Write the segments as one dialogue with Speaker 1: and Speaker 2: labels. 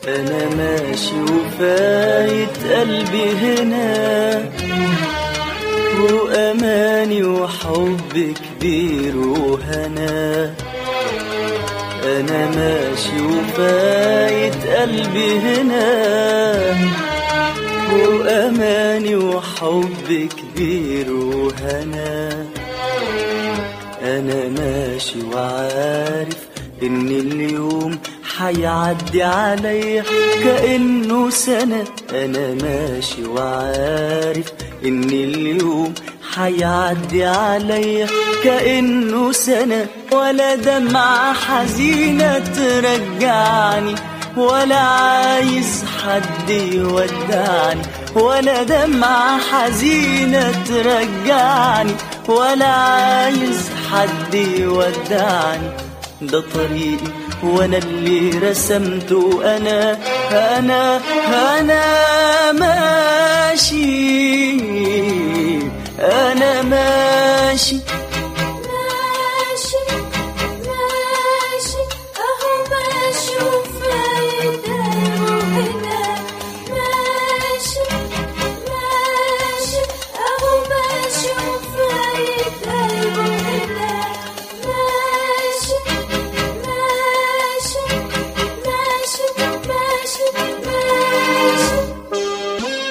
Speaker 1: أنا ماشي وفايت قلبي هنا وأماني وحب كبير وهنا أنا ماشي وفايت قلبي هنا وأماني وحب كبير وهنا أنا ماشي وعارف إن اليوم حيعدي عليا كأنه سنة أنا ماشي وعارف إن اليوم حيعدي عليا كأنه سنة ولا دمعة حزينة ترجعني ولا عايز حد يودعني ولا دمعة حزينة ترجعني ولا عايز حد يودعني ده طريقي وانا اللي رسمته انا انا انا ماشي انا ماشي
Speaker 2: ماشي ماشي اهو ماشي وفايدة وهنا ماشي ماشي اهو ماشي وفايدة وهنا ماشي ماشي ماشي ماشي ماشي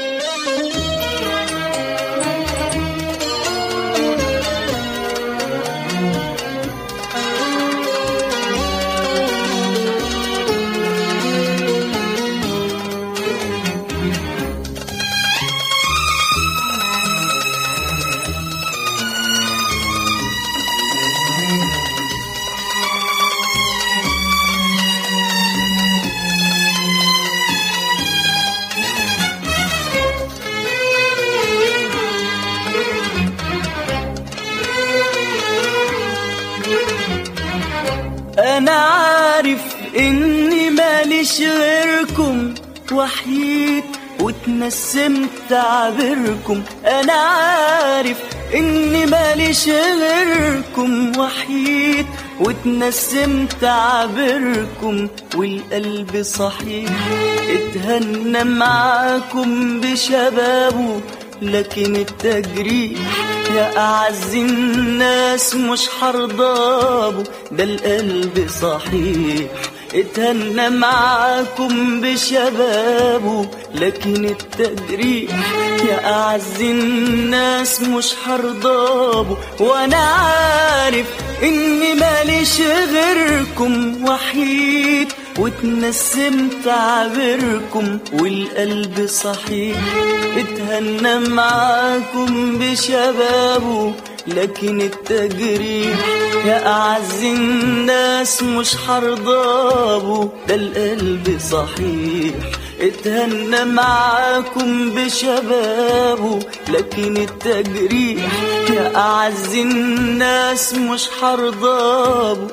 Speaker 1: انا عارف اني ماليش غيركم وحيد واتنسمت عبركم انا عارف اني ماليش غيركم وحيد واتنسمت عبركم والقلب صحيح اتهنى معاكم بشبابه لكن التجريح يا أعز الناس مش حرضابه ده القلب صحيح اتهنى معاكم بشبابه لكن التجريح يا أعز الناس مش حرضابه وأنا عارف إني ماليش غيركم وحيد واتنسمت عبركم والقلب صحيح اتهنى معاكم بشبابه لكن التجريح يا أعز الناس مش حرضابه ده القلب صحيح اتهنى معاكم بشبابه لكن التجريح يا أعز الناس مش حرضابه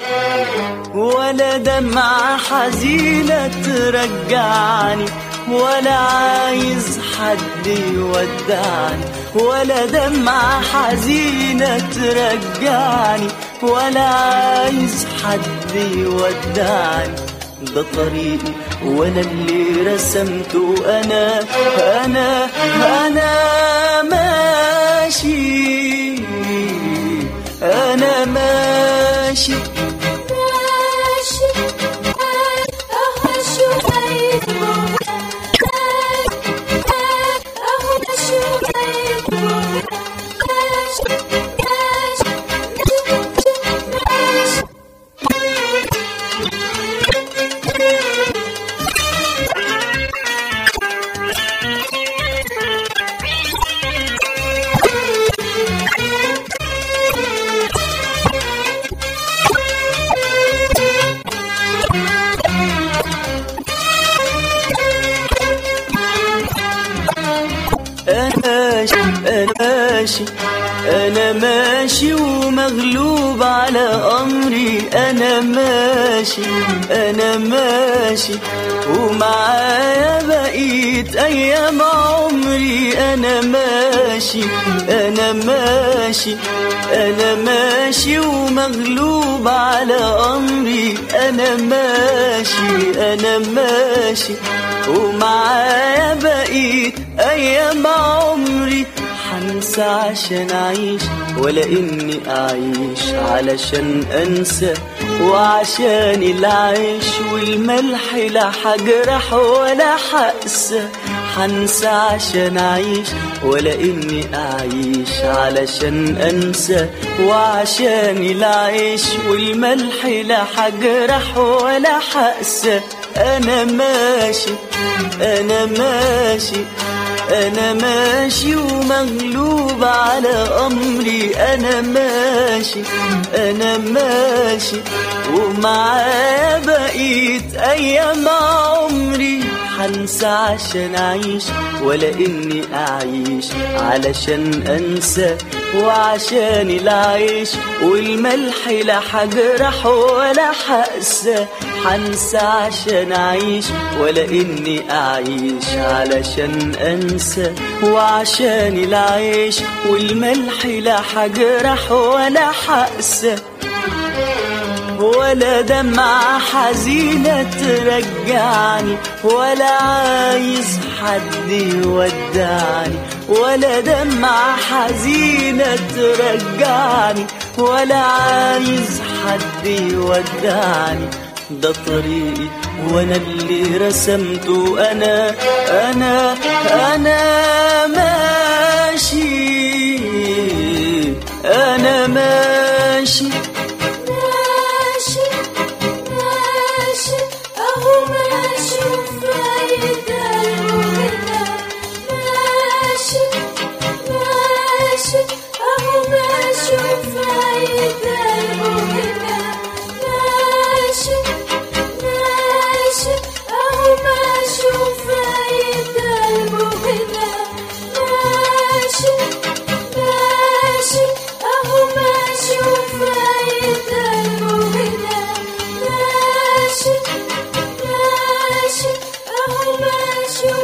Speaker 1: ولا دمعة حزينة ترجعني ولا عايز حد يودعني ولا دمعة حزينة ترجعني ولا عايز حد يودعني ده طريقي وانا اللي رسمته انا انا انا ماشي انا ماشي
Speaker 2: ماشي اهو شوية اهو شوية ماشي ماشي ماشي
Speaker 1: ماشي انا ماشي ومغلوب على امري انا ماشي انا ماشي ومعايا بقيت ايام عمري انا ماشي انا ماشي انا ماشي ومغلوب على امري انا ماشي انا ماشي ومعايا بقيت ايام عمري حنسى عشان اعيش ولا اني اعيش علشان انسى وعشان العيش والملح لا حجرح ولا حقسى حنسى عشان اعيش ولا اني اعيش علشان انسى وعشان العيش والملح لا حجرح ولا حقسى انا ماشي انا ماشي انا ماشي ومغلوب على امري انا ماشي انا ماشي ومعايا بقيت ايام عمري حنسى عشان اعيش ولا اني اعيش علشان انسى وعشان العيش والملح لا حجرح ولا حقسى حنسى عشان اعيش ولا اني اعيش علشان انسى وعشان العيش والملح لا حجرح ولا حقسى ولا دمعة حزينة ترجعني ولا عايز حد يودعني ولا دمعة حزينة ترجعني ولا عايز حد يودعني ده طريقي وانا اللي رسمته انا انا انا ماشي انا ماشي
Speaker 2: ماشي ماشي اهو ماشي وفايدة وهنا ماشي ماشي اهو ماشي وفايدة وهنا ماشي ماشي اهو ماشي وفايدة وهنا ماشي ماشي اهو ماشي وفايدة وهنا ماشي ماشي اهو ماشي